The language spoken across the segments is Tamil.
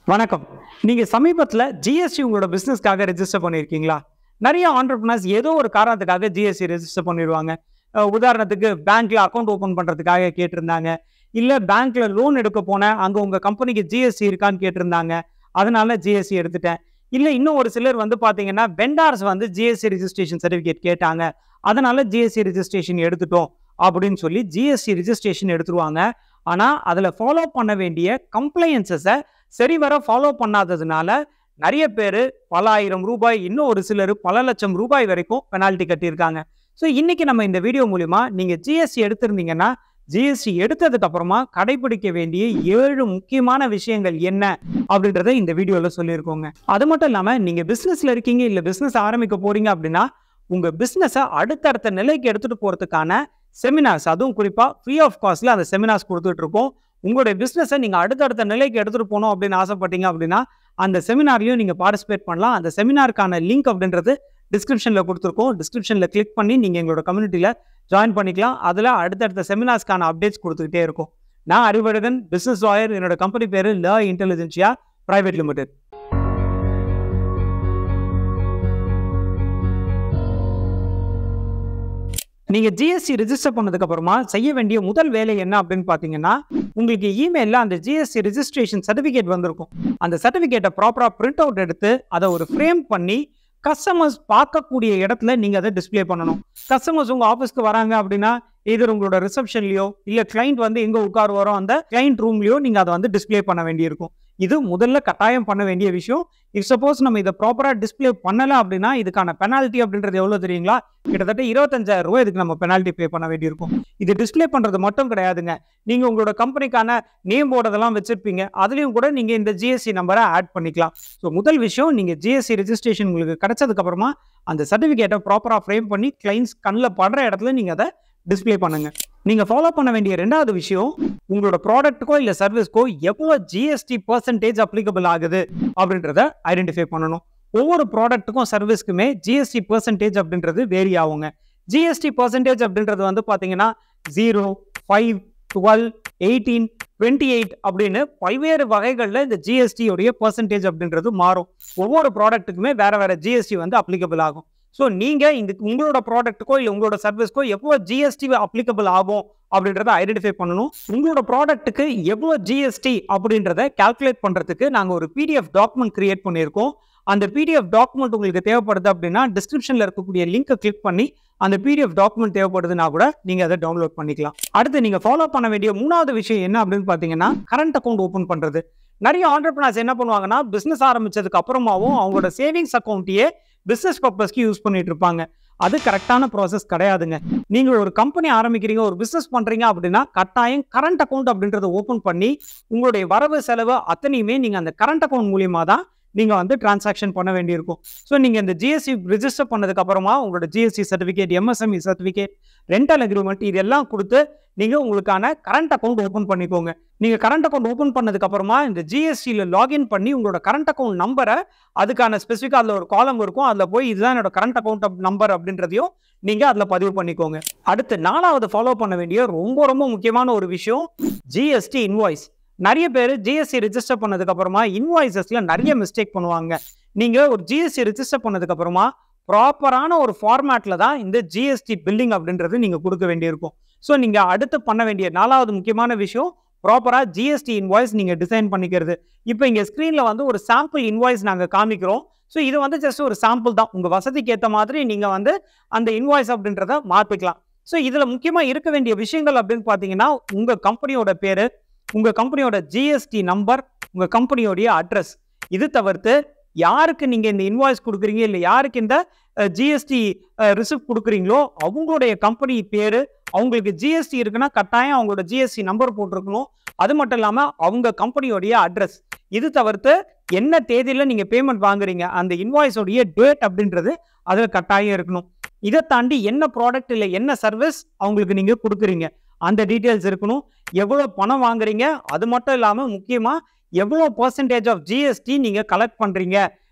வணக்கம் நீங்க சமீபத்துல ஜிஎஸ்டி உங்களோட பிசினஸ்க்காக ரெஜிஸ்டர் பண்ணியிருக்கீங்களா நிறைய ஆண்டர்பிரினர்ஸ் ஏதோ ஒரு காரணத்துக்காக ஜிஎஸ்டி ரெஜிஸ்டர் பண்ணிடுவாங்க அஹ் உதாரணத்துக்கு பேங்க்ல அக்கௌண்ட் ஓபன் பண்றதுக்காக கேட்டிருந்தாங்க இல்ல பேங்க்ல லோன் எடுக்க போனேன் அங்க உங்க கம்பெனிக்கு ஜிஎஸ்டி இருக்கான்னு கேட்டிருந்தாங்க அதனால ஜிஎஸ்டி எடுத்துட்டேன் இல்ல இன்னும் ஒரு சிலர் வந்து பாத்தீங்கன்னா வெண்டார்ஸ் வந்து ஜிஎஸ்டி ரெஜிஸ்ட்ரேஷன் சர்டிபிகேட் கேட்டாங்க அதனால ஜிஎஸ்டி ரெஜிஸ்ட்ரேஷன் எடுத்துட்டோம் அப்படின்னு சொல்லி ஜிஎஸ்டி ரெஜிஸ்ட்ரேஷன் எடுத்துருவாங்க ஆனா அதுல ஃபாலோ பண்ண வேண்டிய கம்ப்ளையன்சஸை சரிவர ஃபாலோ பண்ணாததுனால நிறைய பேர் பல ஆயிரம் ரூபாய் இன்னும் ஒரு சிலர் பல லட்சம் ரூபாய் வரைக்கும் பெனால்ட்டி கட்டியிருக்காங்க ஸோ இன்னைக்கு நம்ம இந்த வீடியோ மூலிமா நீங்க ஜிஎஸ்டி எடுத்திருந்தீங்கன்னா ஜிஎஸ்டி எடுத்ததுக்கு அப்புறமா கடைபிடிக்க வேண்டிய ஏழு முக்கியமான விஷயங்கள் என்ன அப்படின்றத இந்த வீடியோல சொல்லியிருக்கோங்க அது மட்டும் இல்லாம நீங்க பிசினஸ்ல இருக்கீங்க இல்ல பிசினஸ் ஆரம்பிக்க போறீங்க அப்படின்னா உங்க பிசினஸை அடுத்தடுத்த நிலைக்கு எடுத்துட்டு போறதுக்கான செமினார்ஸ் அதுவும் குறிப்பா ஃப்ரீ ஆஃப் காஸ்ட்ல அந்த செமினார்ஸ் கொடுத்துட்டு இருக்கோம் உங்களுடைய பிசினஸை நீங்க அடுத்தடுத்த நிலைக்கு எடுத்துட்டு போகணும் அப்படின்னு ஆசைப்பட்டீங்க அப்படின்னா அந்த செமினார்லையும் நீங்க பார்ட்டிசிபேட் பண்ணலாம் அந்த செமினாருக்கான லிங்க் அப்படின்றது டிஸ்கிரிப்ஷன்ல கொடுத்துருக்கோம் டிஸ்கிரிப்ஷன்ல கிளிக் பண்ணி நீங்க எங்களோட கம்யூனிட்டியில ஜாயின் பண்ணிக்கலாம் அதுல அடுத்தடுத்த செமினார்ஸ்க்கான அப்டேட்ஸ் கொடுத்துக்கிட்டே இருக்கும் நான் அறிவழகன் பிசினஸ் லாயர் என்னோட கம்பெனி பேரு ல இன்டெலிஜென்சியா பிரைவேட் லிமிடெட் நீங்க ஜிஎஸ்டி ரெஜிஸ்டர் பண்ணதுக்கு அப்புறமா செய்ய வேண்டிய முதல் வேலை என்ன அப்படின்னு பாத்தீங்கன்னா உங்களுக்கு இமெயிலில் அந்த ஜிஎஸ்டி ரெஜிஸ்ட்ரேஷன் சர்டிஃபிகேட் வந்திருக்கும் அந்த சர்டிஃபிகேட்டை ப்ராப்பராக பிரிண்ட் அவுட் எடுத்து அதை ஒரு ஃப்ரேம் பண்ணி கஸ்டமர்ஸ் பார்க்கக்கூடிய இடத்துல நீங்க அதை டிஸ்ப்ளே பண்ணணும் கஸ்டமர்ஸ் உங்க ஆஃபீஸ்க்கு வராங்க அப்படின்னா எதிர் உங்களோட ரிசப்ஷன்லயோ இல்ல கிளைண்ட் வந்து எங்க உட்காருவாரோ அந்த கிளைண்ட் ரூம்லயோ நீங்க அதை வந்து டிஸ்ப்ளே பண்ண வேண்டியிருக்கும் இது முதல்ல கட்டாயம் பண்ண வேண்டிய விஷயம் இஃப் சப்போஸ் நம்ம இதை ப்ராப்பரா டிஸ்ப்ளே பண்ணல அப்படின்னா இதுக்கான பெனால்ட்டி அப்படின்றது எவ்வளவு தெரியுங்களா கிட்டத்தட்ட இருபத்தஞ்சாயிரம் ரூபாய் இதுக்கு நம்ம பெனால்ட்டி பே பண்ண வேண்டியிருக்கும் இது டிஸ்ப்ளே பண்றது மட்டும் கிடையாதுங்க நீங்க உங்களோட கம்பெனிக்கான நேம் போர்டதெல்லாம் வச்சிருப்பீங்க அதுலயும் கூட நீங்க இந்த ஜிஎஸ்டி நம்பரை ஆட் பண்ணிக்கலாம் ஸோ முதல் விஷயம் நீங்க ஜிஎஸ்டி ரெஜிஸ்ட்ரேஷன் உங்களுக்கு கிடைச்சதுக்கு அப்புறமா அந்த சர்டிஃபிகேட்டை ப்ராப்பரா ஃப்ரேம் பண்ணி கிளைண்ட்ஸ் கண்ணில் படுற இடத்துல நீங்க அதை டிஸ்ப்ளே பண்ணுங்க நீங்க ஃபாலோ பண்ண வேண்டிய ரெண்டாவது விஷயம் உங்களோட ப்ராடக்ட்டுக்கோ இல்ல சர்வீஸ்க்கோ எவ்வளோ ஜிஎஸ்டி பர்சன்டேஜ் அப்ளிகபிள் ஆகுது அப்படின்றத ஐடென்டிஃபை பண்ணணும் ஒவ்வொரு ப்ராடக்ட்டுக்கும் சர்வீஸ்க்குமே ஜிஎஸ்டி பர்சன்டேஜ் அப்படின்றது வேரி ஆகுங்க ஜிஎஸ்டி பர்சன்டேஜ் அப்படின்றது வந்து பார்த்தீங்கன்னா zero five twelve eighteen twenty eight அப்படின்னு பல்வேறு வகைகளில் இந்த ஜிஎஸ்டியோடைய பர்சன்டேஜ் அப்படின்றது மாறும் ஒவ்வொரு ப்ராடக்ட்டுக்குமே வேற வேற ஜிஎஸ்டி வந்து அப்ளிகபிள் ஆகும் ஸோ நீங்கள் இந்த உங்களோட ப்ராடக்ட்டுக்கோ இல்லை உங்களோட சர்வீஸ்க்கோ எவ்வளோ ஜிஎஸ்டி அப்ளிகபிள் ஆகும் அப்படின்றத ஐடென்டிஃபை பண்ணணும் உங்களோட ப்ராடக்ட்டுக்கு எவ்வளோ ஜிஎஸ்டி அப்படின்றத கால்குலேட் பண்ணுறதுக்கு நாங்கள் ஒரு பிடிஎஃப் டாக்குமெண்ட் கிரியேட் பண்ணியிருக்கோம் அந்த பிடிஎஃப் டாக்குமெண்ட் உங்களுக்கு தேவைப்படுது அப்படின்னா டிஸ்கிரிப்ஷனில் இருக்கக்கூடிய லிங்கை கிளிக் பண்ணி அந்த பிடிஎஃப் டாக்குமெண்ட் தேவைப்படுதுன்னா கூட நீங்கள் அதை டவுன்லோட் பண்ணிக்கலாம் அடுத்து நீங்கள் ஃபாலோ பண்ண வேண்டிய மூணாவது விஷயம் என்ன அப்படின்னு பார்த்தீங்கன்னா கரண்ட் அக்கௌண்ட் ஓப்பன் பண்ணுறது நிறைய ஆண்டர்பிரினர்ஸ் என்ன பண்ணுவாங்கன்னா பிஸ்னஸ் ஆரம்பிச்சதுக்கு அப்புறமாவும் அவங்களோட சேவிங்ஸ் அக்கௌண்ட்டையே பிஸ்னஸ் பர்பஸ்க்கு யூஸ் பண்ணிட்டு இருப்பாங்க அது கரெக்டான ப்ராசஸ் கிடையாதுங்க நீங்கள் ஒரு கம்பெனி ஆரம்பிக்கிறீங்க ஒரு பிஸ்னஸ் பண்றீங்க அப்படின்னா கட்டாயம் கரண்ட் அக்கௌண்ட் அப்படின்றத ஓப்பன் பண்ணி உங்களுடைய வரவு செலவு அத்தனையுமே நீங்க அந்த கரண்ட் அக்கௌண்ட் மூலியமா தான் நீங்க வந்து டிரான்சாக்ஷன் பண்ண வேண்டியிருக்கும் ஸோ நீங்க இந்த ஜிஎஸ்டி ரிஜிஸ்டர் பண்ணதுக்கு அப்புறமா உங்களோட GST certificate MSME certificate rental agreement இதெல்லாம் கொடுத்து நீங்க உங்களுக்கான கரண்ட் அக்கௌண்ட் ஓப்பன் பண்ணிக்கோங்க நீங்க கரண்ட் அக்கௌண்ட் ஓப்பன் பண்ணதுக்கு அப்புறமா இந்த ஜிஎஸ்டியில் லாகின் பண்ணி உங்களோட கரண்ட் அக்கௌண்ட் நம்பரை அதுக்கான ஸ்பெசிஃபிக்காக அதில் ஒரு காலம் இருக்கும் அதில் போய் இதுதான் என்னோட கரண்ட் அக்கௌண்ட் நம்பர் அப்படின்றதையும் நீங்க அதில் பதிவு பண்ணிக்கோங்க அடுத்து நாலாவது ஃபாலோ பண்ண வேண்டிய ரொம்ப ரொம்ப முக்கியமான ஒரு விஷயம் ஜிஎஸ்டி இன்வாய்ஸ் நிறைய பேர் ஜிஎஸ்டி ரிஜிஸ்டர் பண்ணதுக்கு அப்புறமா இன்வாய்சஸ்ல நிறைய மிஸ்டேக் பண்ணுவாங்க நீங்க ஒரு ஜிஎஸ்டி ரிஜிஸ்டர் பண்ணதுக்கு அப்புறமா ப்ராப்பரான ஒரு ஃபார்மேட்ல தான் இந்த ஜிஎஸ்டி பில்லிங் அப்படின்றது நீங்க கொடுக்க வேண்டியிருக்கும் ஸோ நீங்க அடுத்து பண்ண வேண்டிய நாலாவது முக்கியமான விஷயம் ப்ராப்பரா ஜிஎஸ்டி இன்வாய்ஸ் நீங்க டிசைன் பண்ணிக்கிறது இப்போ இங்க ஸ்க்ரீன்ல வந்து ஒரு சாம்பிள் இன்வாய்ஸ் நாங்க காமிக்கிறோம் ஸோ இது வந்து ஜஸ்ட் ஒரு சாம்பிள் தான் உங்க வசதிக்கு ஏற்ற மாதிரி நீங்க வந்து அந்த இன்வாய்ஸ் அப்படின்றத மாற்றிக்கலாம் ஸோ இதுல முக்கியமா இருக்க வேண்டிய விஷயங்கள் அப்படின்னு பார்த்தீங்கன்னா உங்க கம்பெனியோட பேரு உங்க கம்பெனியோட ஜிஎஸ்டி நம்பர் உங்க கம்பெனியோடைய அட்ரஸ் இது தவிர்த்து யாருக்கு நீங்க இந்த இன்வாய்ஸ் கொடுக்குறீங்க இல்லை யாருக்கு இந்த ஜிஎஸ்டி ரிசிப்ட் கொடுக்குறீங்களோ அவங்களுடைய கம்பெனி பேரு அவங்களுக்கு ஜிஎஸ்டி இருக்குன்னா கட்டாயம் அவங்களோட ஜிஎஸ்டி நம்பர் போட்டிருக்கணும் அது மட்டும் இல்லாம அவங்க கம்பெனியோடைய அட்ரஸ் இது தவிர்த்து என்ன தேதியில நீங்க பேமெண்ட் வாங்குறீங்க அந்த இன்வாய்ஸோடைய டேட் அப்படின்றது அதுல கட்டாயம் இருக்கணும் இதை தாண்டி என்ன ப்ராடக்ட் இல்லை என்ன சர்வீஸ் அவங்களுக்கு நீங்க கொடுக்குறீங்க அந்த டீட்டெயில்ஸ் இருக்கணும் எவ்வளோ பணம் வாங்குறீங்க அது மட்டும் இல்லாமல் முக்கியமாக எவ்வளோ பர்சன்டேஜ் ஆஃப் ஜிஎஸ்டி நீங்கள் கலெக்ட் பண்ணுறீங்க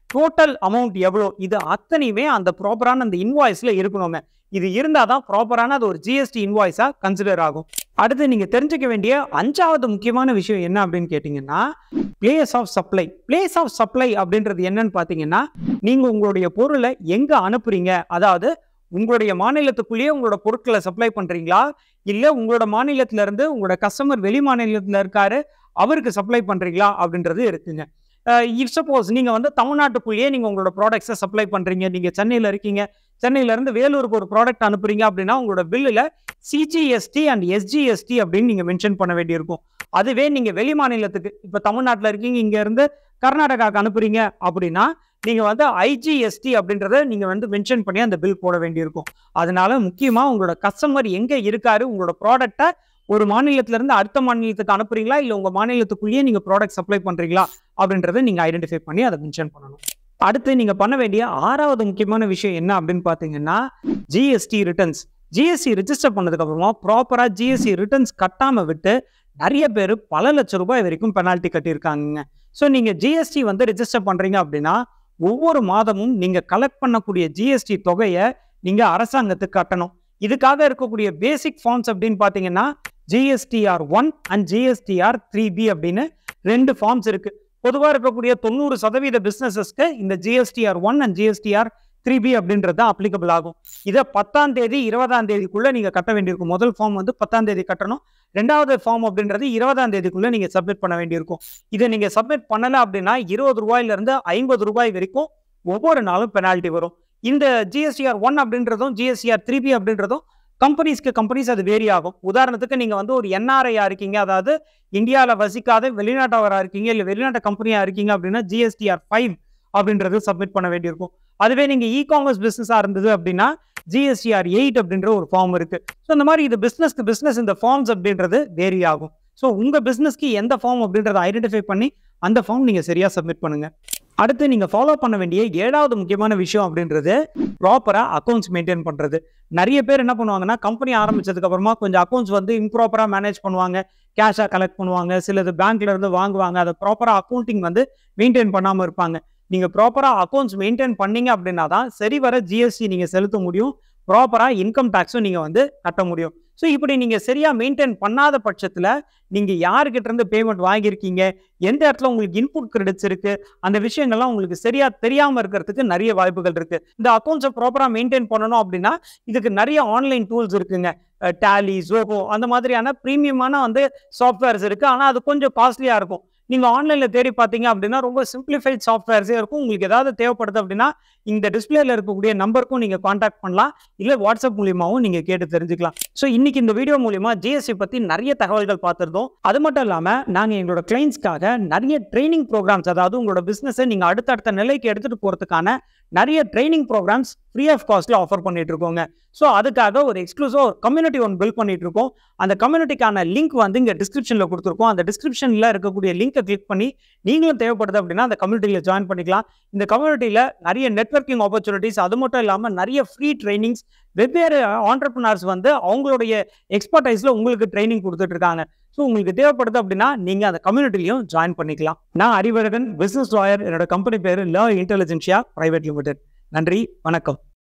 டோட்டல் அமௌண்ட் எவ்வளோ இது அத்தனையுமே அந்த ப்ராப்பரான அந்த இன்வாய்ஸ்ல இருக்கணுங்க இது இருந்தால் தான் ப்ராப்பரான அது ஒரு ஜிஎஸ்டி இன்வாய்ஸாக கன்சிடர் ஆகும் அடுத்து நீங்கள் தெரிஞ்சுக்க வேண்டிய அஞ்சாவது முக்கியமான விஷயம் என்ன அப்படின்னு கேட்டிங்கன்னா place of supply place of supply அப்படின்றது என்னன்னு பார்த்தீங்கன்னா நீங்கள் உங்களுடைய பொருளை எங்கே அனுப்புறீங்க அதாவது உங்களுடைய மாநிலத்துக்குள்ளேயே உங்களோட பொருட்களை சப்ளை பண்ணுறீங்களா இல்லை உங்களோட மாநிலத்துல இருந்து உங்களோட கஸ்டமர் வெளி மாநிலத்தில் இருக்காரு அவருக்கு சப்ளை பண்ணுறீங்களா அப்படின்றது இருக்குங்க இஃப் சப்போஸ் நீங்கள் வந்து தமிழ்நாட்டுக்குள்ளேயே நீங்கள் உங்களோட ப்ராடக்ட்ஸை சப்ளை பண்ணுறீங்க நீங்கள் சென்னையில் இருக்கீங்க சென்னையிலேருந்து வேலூருக்கு ஒரு ப்ராடக்ட் அனுப்புறீங்க அப்படின்னா உங்களோட பில்லில் சிஜிஎஸ்டி அண்ட் எஸ்ஜிஎஸ்டி அப்படின்னு நீங்கள் மென்ஷன் பண்ண வேண்டியிருக்கும் அதுவே நீங்கள் வெளி மாநிலத்துக்கு இப்போ தமிழ்நாட்டில் இருக்கீங்க இங்கேருந்து கர்நாடகாவுக்கு அனுப்புறீங்க அப்படின்னா நீங்கள் வந்து ஐஜிஎஸ்டி அப்படின்றத நீங்கள் வந்து மென்ஷன் பண்ணி அந்த பில் போட வேண்டியிருக்கும் அதனால முக்கியமாக உங்களோட கஸ்டமர் எங்கே இருக்காரு உங்களோட ப்ராடக்டை ஒரு மாநிலத்திலேருந்து அடுத்த மாநிலத்துக்கு அனுப்புறீங்களா இல்லை உங்கள் மாநிலத்துக்குள்ளேயே நீங்கள் ப்ராடக்ட் சப்ளை பண்ணுறீங்களா அப்படின்றத நீங்கள் ஐடென்டிஃபை பண்ணி அதை மென்ஷன் பண்ணணும் அடுத்து நீங்கள் பண்ண வேண்டிய ஆறாவது முக்கியமான விஷயம் என்ன அப்படின்னு பார்த்தீங்கன்னா ஜிஎஸ்டி ரிட்டர்ன்ஸ் ஜிஎஸ்டி ரிஜிஸ்டர் பண்ணதுக்கு அப்புறமா ப்ராப்பராக ஜிஎஸ்டி ரிட்டர்ன்ஸ் கட்டாமல் விட்டு நிறைய பேர் பல லட்சம் ரூபாய் வரைக்கும் பெனால்ட்டி கட்டியிருக்காங்க ஸோ நீங்கள் ஜிஎஸ்டி வந்து ரிஜிஸ்டர் பண்ணுறீங்க அப்படின்னா ஒவ்வொரு மாதமும் நீங்கள் கலெக்ட் பண்ணக்கூடிய ஜிஎஸ்டி தொகையை நீங்கள் அரசாங்கத்துக்கு கட்டணும் இதுக்காக இருக்கக்கூடிய பேசிக் ஃபார்ம்ஸ் அப்படின்னு பார்த்தீங்கன்னா GSTR one and GSTR three B அப்படின்னு ரெண்டு ஃபார்ம்ஸ் இருக்கு பொதுவாக இருக்கக்கூடிய தொண்ணூறு சதவீத பிஸ்னஸஸ்க்கு இந்த GSTR one and GSTR three B அப்படின்றது அப்ளிகபிள் ஆகும் இதை பத்தாம் தேதி இருபதாம் தேதிக்குள்ள நீங்க கட்ட வேண்டியிருக்கும் முதல் ஃபார்ம் வந்து பத்தாம் தேதி கட்டணும் ரெண்டாவது ஃபார்ம் அப்படின்றது இருபதாம் தேதிக்குள்ள நீங்க சப்மிட் பண்ண வேண்டியிருக்கும் இதை நீங்க சப்மிட் பண்ணல அப்படின்னா இருபது ரூபாயில இருந்து ஐம்பது ரூபாய் வரைக்கும் ஒவ்வொரு நாளும் பெனால்ட்டி வரும் இந்த ஜிஎஸ்டிஆர் ஒன் அப்படின்றதும் ஜிஎஸ்டிஆர் த்ரீ பி அப்படின்றதும் கம்பெனிஸ்க்கு கம்பெனிஸ் அது வேரி ஆகும் உதாரணத்துக்கு நீங்க வந்து ஒரு என்ஆர்ஐயா இருக்கீங்க அதாவது இந்தியாவில் வசிக்காத வெளிநாட்டவராக இருக்கீங்க இல்லை வெளிநாட்டு கம்பெனியா இருக்கீங்க அப்படின்னா ஜிஎஸ்டிஆர் ஃபைவ் அப்படின்றது சப்மிட் பண்ண வேண்டியிருக்கும் அதுவே நீங்க இ காமர்ஸ் பிசினஸா இருந்தது அப்படின்னா ஜிஎஸ்டிஆர் எயிட் அப்படின்ற ஒரு ஃபார்ம் இருக்கு ஸோ இந்த மாதிரி இது பிஸ்னஸ்க்கு பிஸ்னஸ் இந்த ஃபார்ம்ஸ் அப்படின்றது வேரி ஆகும் ஸோ உங்க பிஸ்னஸ்க்கு எந்த ஃபார்ம் அப்படின்றத ஐடென்டிஃபை பண்ணி அந்த ஃபார்ம் நீங்க சரியா சப்மிட் பண்ணுங்க அடுத்து நீங்க ஃபாலோ பண்ண வேண்டிய ஏழாவது முக்கியமான விஷயம் அப்படின்றது ப்ராப்பரா அக்கௌண்ட்ஸ் மெயின்டைன் பண்றது நிறைய பேர் என்ன பண்ணுவாங்கன்னா கம்பெனி ஆரம்பிச்சதுக்கு அப்புறமா கொஞ்சம் அக்கௌண்ட்ஸ் வந்து இம்ப்ராப்பரா மேனேஜ் பண்ணுவாங்க கேஷா கலெக்ட் பண்ணுவாங்க சிலது பேங்க்ல இருந்து வாங்குவாங்க அதை ப்ராப்பரா அக்கௌண்டிங் வந்து மெயின்டைன் பண்ணாம இருப்பாங்க நீங்க ப்ராப்பரா அக்கௌண்ட்ஸ் மெயின்டைன் பண்ணீங்க அப்படின்னா தான் சரி வர ஜிஎஸ்டி நீங்க செலுத்த முடியும் ப்ராப்பரா இன்கம் டேக்ஸும் நீங்க வந்து கட்ட முடியும் ஸோ இப்படி நீங்க சரியா மெயின்டைன் பண்ணாத பட்சத்துல நீங்க யாருக்கிட்ட இருந்து பேமெண்ட் வாங்கியிருக்கீங்க எந்த இடத்துல உங்களுக்கு இன்புட் கிரெடிட்ஸ் இருக்கு அந்த விஷயங்கள்லாம் உங்களுக்கு சரியா தெரியாம இருக்கிறதுக்கு நிறைய வாய்ப்புகள் இருக்கு இந்த அக்கௌண்ட்ஸை ப்ராப்பரா மெயின்டைன் பண்ணணும் அப்படின்னா இதுக்கு நிறைய ஆன்லைன் டூல்ஸ் இருக்குங்க டேலி ஜோகோ அந்த மாதிரியான ப்ரீமியமான வந்து சாஃப்ட்வேர்ஸ் இருக்கு ஆனா அது கொஞ்சம் காஸ்ட்லியா இருக்கும் நீங்க ஆன்லைன்ல தேடி பார்த்தீங்க அப்படின்னா ரொம்ப சிம்பிளிஃபைட் சாஃப்ட்வேர்ஸே இருக்கும் உங்களுக்கு ஏதாவது தேவைப்படுது அப்படின்னா இந்த டிஸ்பிளேல இருக்கக்கூடிய நம்பருக்கும் நீங்க காண்டாக்ட் பண்ணலாம் இல்ல வாட்ஸ்அப் மூலியமாவும் நீங்க கேட்டு தெரிஞ்சுக்கலாம் ஸோ இன்னைக்கு இந்த வீடியோ மூலியமா ஜிஎஸ்டி பத்தி நிறைய தகவல்கள் பார்த்திருந்தோம் அது மட்டும் இல்லாம நாங்க எங்களோட கிளைண்ட்ஸ்க்காக நிறைய ட்ரைனிங் ப்ரோக்ராம்ஸ் அதாவது உங்களோட பிசினஸை நீங்க அடுத்தடுத்த நிலைக்கு எடுத்துட்டு போறதுக்கான நிறைய ட்ரைனிங் ப்ரோக்ராம்ஸ் ஃப்ரீ ஆஃப் காஸ்ட்ல ஆஃபர் பண்ணிட்டு இருக்கோங்க ஸோ அதுக்காக ஒரு எக்ஸ்க்ளூசிவ் ஒரு கம்யூனிட்டி ஒன்று பில்ட் பண்ணிட்டு இருக்கோம் அந்த கம்யூனிட்டிக்கான லிங்க் வந்து இங்கே டிஸ்கிரிப்ஷனில் கொடுத்துருக்கோம் அந்த டிஸ்கிரிப்ஷனில் இருக்கக்கூடிய லிங்கை கிளிக் பண்ணி நீங்களும் தேவைப்படுது அப்படின்னா அந்த கம்யூனிட்டியில் ஜாயின் பண்ணிக்கலாம் இந்த கம்யூனிட்டியில் நிறைய நெட்ஒர்க்கிங் ஆப்பர்ச்சுனிட்டிஸ் அது மட்டும் இல்லாமல் நிறைய ஃப்ரீ ட்ரைனிங்ஸ் வெவ்வேறு ஆண்டர்பனர்ஸ் வந்து அவங்களுடைய எக்ஸ்பர்டைஸில் உங்களுக்கு ட்ரைனிங் கொடுத்துட்டு இருக்காங்க ஸோ உங்களுக்கு தேவைப்படுது அப்படின்னா நீங்கள் அந்த கம்யூனிட்டிலையும் ஜாயின் பண்ணிக்கலாம் நான் அறிவழகன் பிஸ்னஸ் லாயர் என்னோட கம்பெனி பேர் லா இன்டெலிஜென்ஷியா பிரைவேட் லிமிடெட் நன்றி வணக்கம்